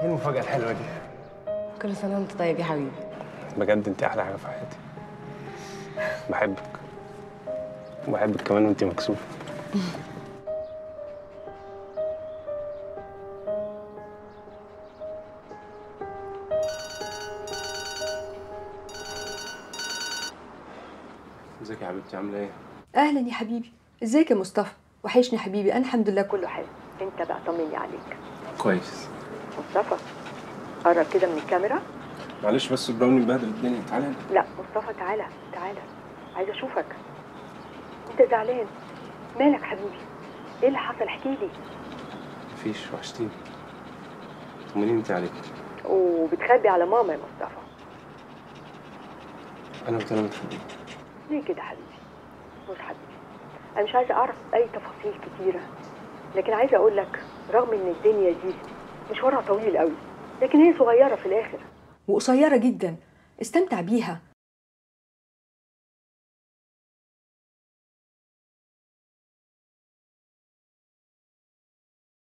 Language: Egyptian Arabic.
ايه المفاجأة الحلوة دي؟ كل سنة وانت طيب يا حبيبي بجد انت احلى حاجة في حياتي بحبك وبحبك كمان وانت مكسوفة ازيك يا حبيبتي عاملة ايه؟ اهلا يا حبيبي ازيك يا مصطفى وحشني يا حبيبي انا الحمد لله كله حلو انت بقى طمني عليك كويس مصطفى قرب كده من الكاميرا معلش بس براوني مبهدل الدنيا تعالى هنا. لا مصطفى تعالى تعالى عايزه اشوفك انت زعلان مالك حبيبي ايه اللي حصل احكي لي مفيش وحشتيني طمنيني انت عليك وبتخبي على ماما يا مصطفى انا قلت انا متخبي ليه كده حبيبي بص حبيبي انا مش عايزه اعرف اي تفاصيل كتيره لكن عايزه اقول لك رغم ان الدنيا دي مشوارها طويل قوي لكن هي صغيره في الاخر وقصيره جدا استمتع بيها